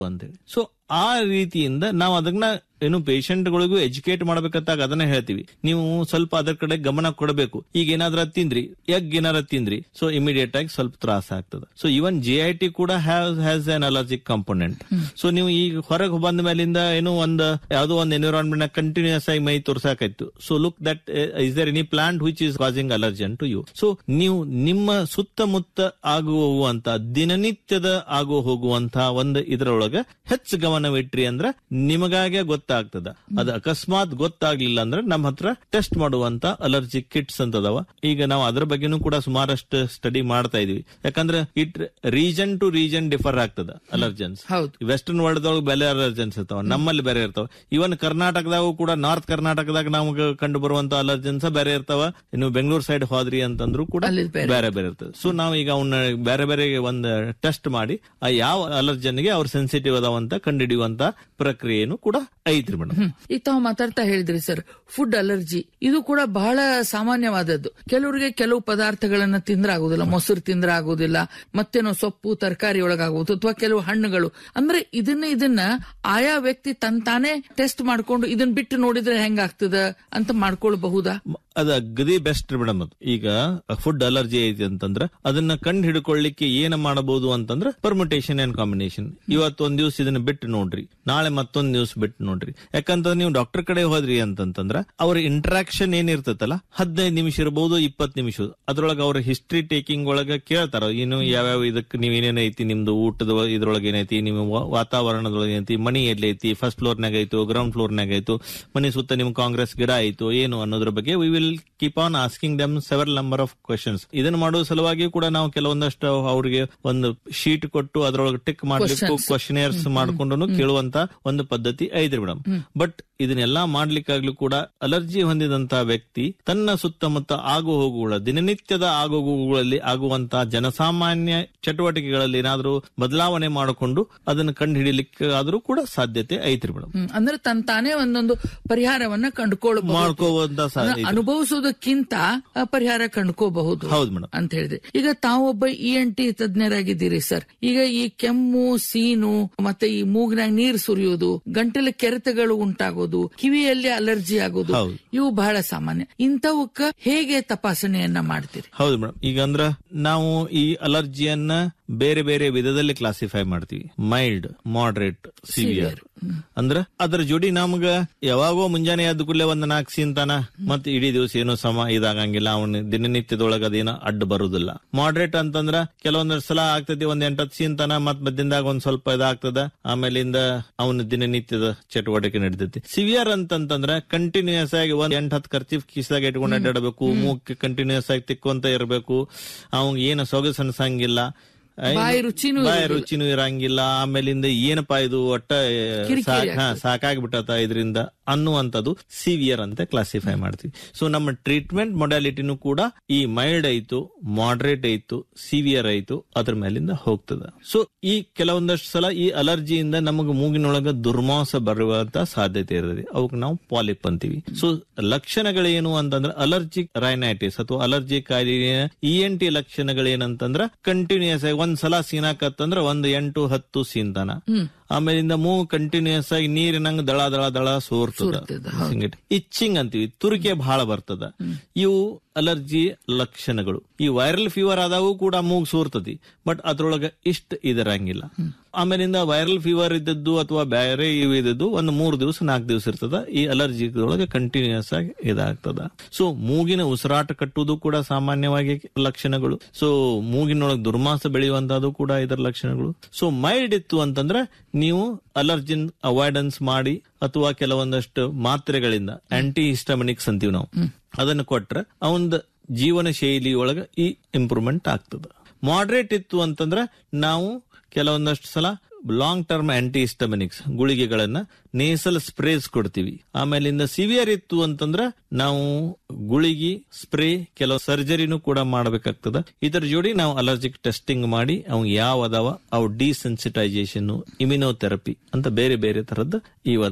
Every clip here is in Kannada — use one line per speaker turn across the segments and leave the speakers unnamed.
ಅಂತೇಳಿ ಸೊ ಆ ರೀತಿಯಿಂದ ನಾವು ಅದನ್ನ ಏನು ಪೇಷಂಟ್ಗಳಿಗೂ ಎಜುಕೇಟ್ ಮಾಡ್ಬೇಕಂತಾಗ ಅದನ್ನ ಹೇಳ್ತೀವಿ ನೀವು ಸ್ವಲ್ಪ ಅದರ ಕಡೆ ಗಮನ ಕೊಡಬೇಕು ಈಗ ಏನಾದ್ರ ತಿಂದ್ರಿ ಎಗ್ ಏನಾರ ತಿಂದ್ರಿ ಸೊ ಇಮಿಡಿಯೇಟ್ ಆಗಿ ಸ್ವಲ್ಪ ತ್ರಾಸ ಆಗ್ತದೆ so even G I T ಕೂಡ has an allergic component so ನೀವು ಈಗ ಹೊರಗೆ ಬಂದ ಮೇಲಿಂದ ಏನು ಒಂದು ಯಾವ್ದೋ ಒಂದು ಎನ್ವಿರಾನ್ಮೆಂಟ್ ನ ಕಂಟಿನ್ಯೂಸ್ ಆಗಿ ಮೈ ತೋರ್ಸಾಕಾಯ್ತು so look that is there any plant which is causing allergen to you so ನೀವು ನಿಮ್ಮ ಸುತ್ತಮುತ್ತ ಆಗು ಹೋಗುವಂತ ದಿನನಿತ್ಯದ ಆಗು ಹೋಗುವಂತ ಒಂದು ಇದರೊಳಗ ಹೆಚ್ಚು ಗಮನವಿಟ್ರಿ ಅಂದ್ರ ನಿಮಗಾಗೆ ಗೊತ್ತಾಗ್ತದ ಅದು ಅಕಸ್ಮಾತ್ ಗೊತ್ತಾಗ್ಲಿಲ್ಲ ಅಂದ್ರೆ ನಮ್ಮ ಹತ್ರ ಟೆಸ್ಟ್ ಮಾಡುವಂತ ಅಲರ್ಜಿ ಕಿಟ್ಸ್ ಅಂತ ಅದಾವ ಈಗ ನಾವು ಅದ್ರ ಬಗ್ಗೆನೂ ಕೂಡ ಸುಮಾರಷ್ಟು ಸ್ಟಡಿ ಮಾಡ್ತಾ ಇದೀವಿ ಯಾಕಂದ್ರೆ it region to region differ ಆಗ್ತದ ಅಲರ್ಜನ್ಸ್
ಹೌದು
ವೆಸ್ಟರ್ನ್ ವರ್ಲ್ಡ್ ಒಳಗೆ ಬೇರೆ ಅಲರ್ಜನ್ಸ್ ಇರ್ತಾವ ನಮ್ಮಲ್ಲಿ ಬೇರೆ ಇರ್ತಾವ ಇವನ್ ಕರ್ನಾಟಕದಾಗೂ ಕೂಡ ನಾರ್ತ್ ಕರ್ನಾಟಕದಾಗ ನಮ್ಗೆ ಕಂಡು ಬರುವಂತ ಅಲರ್ಜನ್ಸ್ ಬೇರೆ ಇರ್ತಾವ ಇನ್ನು ಬೆಂಗಳೂರು ಸೈಡ್ ಹೋದ್ರಿ ಅಂತಂದ್ರು ಕೂಡ
ಅಲ್ಲಿ ಬೇರೆ.
ಬೇರೆ ಬೇರೆ ಇರ್ತದೆ ಸೊ ನಾವು ಈಗ ಅವನ್ನ ಬೇರೆ ಬೇರೆ ಒಂದು ಟೆಸ್ಟ್ ಮಾಡಿ ಆ ಯಾವ ಅಲರ್ಜನ್ಗೆ ಅವ್ರು ಸೆನ್ಸಿಟಿವ್ ಅದಾವಂತ ಕಂಡುಹಿಡಿಯುವಂತ ಪ್ರಕ್ರಿಯೆನು ಕೂಡ ಐತ್ರಿ ಮೇಡಮ್
ಹ್ಮ್. ಈಗ ತಾವು ಮಾತಾಡ್ತಾ ಹೇಳಿದ್ರಿ ಸರ್ ಫುಡ್ ಅಲರ್ಜಿ ಇದು ಕೂಡ ಬಹಳ ಸಾಮಾನ್ಯವಾದದ್ದು ಕೆಲವರಿಗೆ ಕೆಲವು ಪದಾರ್ಥಗಳನ್ನ ತಿಂದ್ರೆ ಆಗುದಿಲ್ಲ ಮೊಸರು ತಿಂದ್ರೆ ಆಗುದಿಲ್ಲ ಮತ್ತೇನೋ ಸೊಪ್ಪು ತರಕಾರಿ ಒಳಗಾಗುವುದು ಅಥವಾ ಕೆಲವು ಹಣ್ಣುಗಳು ಅಂದ್ರೆ ಇದನ್ನ ಇದನ್ನ ಆಯಾ ವ್ಯಕ್ತಿ ತನ್ ತಾನೇ ಟೆಸ್ಟ್ ಮಾಡ್ಕೊಂಡು ಇದನ್ನ ಬಿಟ್ಟು ನೋಡಿದ್ರೆ ಹೆಂಗಾಗ್ತದ ಅಂತ ಮಾಡ್ಕೊಳ್ಬಹುದಾ
ಅದ ಅಗದಿ ಬೆಸ್ಟ್ ಮೇಡಮ್ ಅದು ಈಗ ಫುಡ್ ಅಲರ್ಜಿ ಐತಿ ಅಂತಂದ್ರ ಅದನ್ನ ಕಂಡು ಹಿಡ್ಕೊಳ್ಳಿಕ್ಕೆ ಏನ್ ಮಾಡಬಹುದು ಅಂತಂದ್ರ ಪರ್ಮುಟೇಷನ್ ಅಂಡ್ ಕಾಂಬಿನೇಷನ್ ಇವತ್ತು ಒಂದ್ ದಿವ್ಸ ಇದನ್ನ ಬಿಟ್ಟು ನೋಡ್ರಿ ನಾಳೆ ಮತ್ತೊಂದ್ ದಿವ್ಸ ಬಿಟ್ಟು ನೋಡ್ರಿ ಯಾಕಂತಂದ್ರೆ ನೀವು ಡಾಕ್ಟರ್ ಕಡೆ ಹೋದ್ರಿ ಅಂತಂತಂದ್ರ ಅವ್ರ ಇಂಟ್ರಾಕ್ಷನ್ ಏನಿರ್ತೈತಲ್ಲ ಹದಿನೈದು ನಿಮಿಷ ಇರಬಹುದು ಇಪ್ಪತ್ ನಿಮಿಷ ಅದ್ರೊಳಗ ಅವ್ರ ಹಿಸ್ಟ್ರಿ ಟೇಕಿಂಗ್ ಒಳಗ ಕೇಳ್ತಾರ ಇನ್ನು ಯಾವ್ಯಾವ ಇದಕ್ಕೆ ನೀವ್ ಏನೇನೈತಿ ನಿಮ್ದು ಊಟದ ಇದ್ರೊಳಗೆ ಏನೈತಿ ನಿಮ್ಮ ವಾ- ವಾತಾವರಣದೊಳಗೆ ಏನೈತಿ ಮನಿ ಎಲ್ಲಿ ಐತಿ ಫಸ್ಟ್ ಫ್ಲೋರ್ನಾಗ ಆಯ್ತು ಗ್ರೌಂಡ್ ಫ್ಲೋರ್ನಾಗ ಆಯ್ತು ಮನಿ ಸುತ್ತ ನಿಮ್ ಕಾಂಗ್ರೆಸ್ ಗಿಡ ಆಯ್ತು ಏನು ಅನ್ನೋದ್ರ ಬಗ್ಗೆ we will keep on asking them several number of questions ಇದನ್ನ ಮಾಡೋ ಸಲುವಾಗಿ ಕೂಡ ನಾವು ಕೆಲವೊಂದಷ್ಟು ಅವ್ರಿಗೆ ಒಂದು ಶೀಟ್ ಕೊಟ್ಟು ಅದ್ರೊಳಗೆ ಟಿಕ್ ಮಾಡ್ಲಿಕ್ಕೂ
Questions.
ಕ್ವಶನೇರ್ಸ್ ಮಾಡ್ಕೊಂಡು ಕೇಳುವಂತ ಒಂದು ಪದ್ಧತಿ ಐತ್ರಿ ಮೇಡಮ್ ಬಟ್ ಇದನ್ನೆಲ್ಲಾ ಮಾಡ್ಲಿಕ್ಕಾಗ್ಲೂ ಕೂಡ ಅಲರ್ಜಿ ಹೊಂದಿದಂತ ವ್ಯಕ್ತಿ ತನ್ನ ಸುತ್ತಮುತ್ತ ಆಗು ಹೋಗುಗಳ ದಿನನಿತ್ಯದ ಆಗುಗಳಲ್ಲಿ ಆಗುವಂತಹ ಜನಸಾಮಾನ್ಯ ಚಟುವಟಿಕೆಗಳಲ್ಲಿ ಏನಾದ್ರೂ ಬದಲಾವಣೆ ಮಾಡಿಕೊಂಡು ಅದನ್ನು ಕಂಡು ಹಿಡಿಲಿಕ್ಕೆ ಆದ್ರೂ ಕೂಡ ಸಾಧ್ಯತೆ ಐತ್ರಿ ಮೇಡಮ್
ಹ್ಮ್. ಅಂದ್ರೆ ತನ್ ತಾನೇ ಒಂದೊಂದು ಪರಿಹಾರವನ್ನ ಕಂಡುಕೊಳ್ಳಬಹುದು
ಮಾಡ್ಕೋವಂತ ಸಾಧ್ಯ
ಅನುಭವಿಸೋದಕ್ಕಿಂತ ಆ, ಪರಿಹಾರ ಕಂಡುಕೋಬಹುದು
ಹೌದು ಮೇಡಮ್
ಅಂತ ಹೇಳಿದ್ರೆ ಈಗ ತಾವೊಬ್ಬ ಇ ಎನ್ ಟಿ ತಜ್ಞರಾಗಿದ್ದೀರಿ ಸರ್ ಈಗ ಈ ಕೆಮ್ಮು ಸೀನು ಮತ್ತೆ ಈ ಮೂಗ್ನಾಗ ನೀರ್ ಸುರಿಯೋದು ಗಂಟಲ ಕೆರೆತಗಳು ಉಂಟಾಗೋದು ಕಿವಿಯಲ್ಲಿ ಅಲರ್ಜಿ ಆಗೋದು
ಹೌದು.
ಇವು ಬಹಳ ಸಾಮಾನ್ಯ ಇಂಥವಕ್ಕ ಹೇಗೆ ತಪಾಸಣೆಯನ್ನ ಮಾಡ್ತೀರಿ
ಹೌದು ಮೇಡಮ್ ಈಗ ಅಂದ್ರ ನಾವು ಈ ಅಲರ್ಜಿಯನ್ನ ಬೇರೆ ಬೇರೆ ವಿಧದಲ್ಲಿ ಕ್ಲಾಸಿಫೈ ಮಾಡ್ತೀವಿ ಮೈಲ್ಡ್ ಮಾಡರೇಟ್ ಸಿವಿಯರ್ ಅಂದ್ರ ಅದ್ರ ಜೋಡಿ ನಮ್ಗ ಯಾವಾಗೋ ಮುಂಜಾನೆ ಎದ್ದ ಕೂಡಲೇ ಒಂದ್ ನಾಲ್ಕು ಸೀನ್ತಾನ ಮತ್ ಇಡೀ ದಿವಸ ಏನೋ ಸಮ ಇದಾಗಂಗಿಲ್ಲ ಅವನ ದಿನನಿತ್ಯದೊಳಗ ಅದೇನೋ ಅಡ್ಡ ಬರುದಿಲ್ಲ ಮಾಡರೇಟ್ ಅಂತಂದ್ರ ಕೆಲವೊಂದ್ ಸಲ ಆಗ್ತೈತಿ ಒಂದ್ ಎಂಟತ್ ಸೀನ್ತಾನ ಮತ್ ಮಧ್ಯದಾಗ ಒಂದ್ ಸ್ವಲ್ಪ ಇದಾಗ್ತದ ಆಮೇಲಿಂದ ಅವನ ದಿನನಿತ್ಯದ ಚಟುವಟಿಕೆ ನಡೀತೈತಿ ಸಿವಿಯರ್ ಅಂತಂತಂದ್ರ ಕಂಟಿನ್ಯೂಸ್ ಆಗಿ ಒಂದ್ ಎಂಟ್ ಹತ್ತು ಖರ್ಚಿಫ್ ಕಿಸ್ದಾಗ ಇಟ್ಕೊಂಡು ಅಡ್ಡಾಡಬೇಕು ಮೂಕ್ ಕಂಟಿನ್ಯೂಸ್ ಆಗಿ ತಿಕ್ಕೊಂತ ಇರಬೇಕು ಅವಂಗ ಏನು ಸೊಗಸು ಅನ್ಸಂಗಿಲ್ಲ ಐ-
ಬಾಯಿ ರುಚಿನೂ
ಬಾಯಿ
ಇರುದಿಲ್ಲ.
ರುಚಿನೂ ಇರಂಗಿಲ್ಲ ಆಮೇಲಿಂದ ಏನಪ್ಪಾ ಇದು ಒಟ್ಟ
ಕಿರಿಕಿರಿ
ಸಾಕ್- ಹಾ, ಸಾಕಾಗ್ಬಿಟ್ಟತ ಇದರಿಂದ ಅನ್ನುವಂಥದ್ದು ಸಿವಿಯರ್ ಅಂತ ಕ್ಲಾಸಿಫೈ ಮಾಡ್ತೀವಿ ಸೊ ನಮ್ಮ ಟ್ರೀಟ್ಮೆಂಟ್ ಮೊಡಾಲಿಟಿನೂ ಕೂಡ ಈ ಮೈಲ್ಡ್ ಆಯ್ತು ಮಾಡರೇಟ್ ಆಯ್ತು ಸಿವಿಯರ್ ಆಯ್ತು ಅದ್ರ ಮೇಲಿಂದ ಹೋಗ್ತದ ಸೊ ಈ ಕೆಲವೊಂದಷ್ಟು ಸಲ ಈ ಅಲರ್ಜಿಯಿಂದ ನಮಗೆ ಮೂಗಿನೊಳಗ ದುರ್ಮಾಂಸ ಬರುವಂತ ಸಾಧ್ಯತೆ ಇರ್ತದೆ ಅವಕ್ಕೆ ನಾವು ಪಾಲಿಪ್ ಅಂತೀವಿ ಸೊ ಲಕ್ಷಣಗಳೇನು ಅಂತಂದ್ರೆ ಅಲರ್ಜಿಕ್ ರೈನೈಟಿಸ್ ಅಥವಾ ಅಲರ್ಜಿ ಕಾಯಿಲೆಯ ಇ ಎನ್ ಟಿ ಲಕ್ಷಣಗಳೇನಂತಂದ್ರ ಕಂಟಿನ್ಯೂಸ್ ಆಗಿ ಒಂದ್ ಸಲ ಸೀನಾಕತ್ತಂದ್ರ ಒಂದ್ ಎಂಟು ಹತ್ತು ಸೀನ್ತಾನ ಆಮೇಲಿಂದ ಮೂಗು ಕಂಟಿನ್ಯೂಸ್ ಆಗಿ ನೀರಿನಂಗ ದಳ ದಳ ದಳ ಸೋರ್ತದ
ಸೋರ್ತದ,
ಇಚ್ಚಿಂಗ್ ಅಂತೀವಿ ತುರಿಕೆ ಬಹಳ ಬರ್ತದ ಇವು ಅಲರ್ಜಿ ಲಕ್ಷಣಗಳು ಈ ವೈರಲ್ ಫೀವರ್ ಆದಾಗೂ ಕೂಡ ಮೂಗ್ ಸೋರ್ತತಿ ಬಟ್ ಅದ್ರೊಳಗ ಇಷ್ಟ ಇದರಂಗಿಲ್ಲ ಆಮೇಲಿಂದ ವೈರಲ್ ಫೀವರ್ ಇದ್ದದ್ದು ಅಥವಾ ಬೇರೆ ಇವು ಇದ್ದದ್ದು ಒಂದು ಮೂರು ದಿವಸ ನಾಲ್ಕು ದಿವಸ ಇರ್ತದ ಈ ಅಲರ್ಜಿ ಒಳಗೆ ಕಂಟಿನ್ಯೂಸ್ ಆಗಿ ಇದಾಗ್ತದ ಸೊ ಮೂಗಿನ ಉಸಿರಾಟ ಕಟ್ಟುವುದು ಕೂಡ ಸಾಮಾನ್ಯವಾಗಿ ಲಕ್ಷಣಗಳು ಸೊ ಮೂಗಿನೊಳಗೆ ದುರ್ಮಾಸ ಬೆಳೆಯುವಂತದ್ದು ಕೂಡ ಇದರ ಲಕ್ಷಣಗಳು ಸೊ ಮೈಲ್ಡ್ ಇತ್ತು ಅಂತಂದ್ರೆ ನೀವು ಅಲರ್ಜಿನ್ ಅವಾಯ್ಡೆನ್ಸ್ ಮಾಡಿ ಅಥವಾ ಕೆಲವೊಂದಷ್ಟು ಮಾತ್ರೆಗಳಿಂದ ಆಂಟಿ ಹಿಸ್ಟಮಿನಿಕ್ಸ್ ಅಂತೀವಿ ನಾವು ಅದನ್ನು ಕೊಟ್ರೆ ಅವಂದ ಜೀವನ ಶೈಲಿ ಒಳಗ ಈ ಇಂಪ್ರೂವ್ಮೆಂಟ್ ಆಗ್ತದ ಮಾಡ್ರೇಟ್ ಇತ್ತು ಅಂತಂದ್ರೆ ನಾವು ಕೆಲವೊಂದಷ್ಟು ಸಲ ಲಾಂಗ್ ಟರ್ಮ್ ಆಂಟಿ ಹಿಸ್ಟಮಿನಿಕ್ಸ್ ಗುಳಿಗೆಗಳನ್ನ ನೇಸಲ್ ಸ್ಪ್ರೇಸ್ ಕೊಡ್ತೀವಿ ಆಮೇಲಿಂದ ಸಿವಿಯರ್ ಇತ್ತು ಅಂತಂದ್ರ ನಾವು ಗುಳಿಗಿ ಸ್ಪ್ರೇ ಕೆಲವು ಸರ್ಜರಿನೂ ಕೂಡ ಮಾಡಬೇಕಾಗ್ತದ ಇದರ ಜೋಡಿ ನಾವು ಅಲರ್ಜಿಕ್ ಟೆಸ್ಟಿಂಗ್ ಮಾಡಿ ಅವ್ ಯಾವ ಅದಾವ ಅವು ಡಿಸೆನ್ಸಿಟೈಸೇಷನ್ ಇಮ್ಯುನೋಥೆರಪಿ ಅಂತ ಬೇರೆ ಬೇರೆ ತರದ್ದು ಇವ್ ಅದಾವ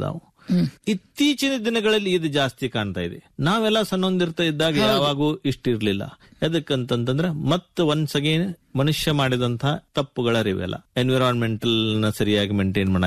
ಇತ್ತೀಚಿನ ದಿನಗಳಲ್ಲಿ ಇದು ಜಾಸ್ತಿ ಕಾಣ್ತಾ ಇದೆ ನಾವೆಲ್ಲ ಸಣ್ಣೊಂದಿರ್ತಾ ಇದ್ದಾಗ ಯಾವಾಗೂ ಇಷ್ಟಿರ್ಲಿಲ್ಲ ಎದಕ್ಕಂತಂದ್ರೆ ಮತ್ತೆ ಒನ್ಸ್ ಅಗೇನ್ ಮನುಷ್ಯ ಮಾಡಿದಂತಹ ತಪ್ಪುಗಳ ಅರಿವೆಲ್ಲ ಎನ್ವಿರಾನ್ಮೆಂಟಲ್ ನ ಸರಿಯಾಗಿ ಮೇಂಟೈನ್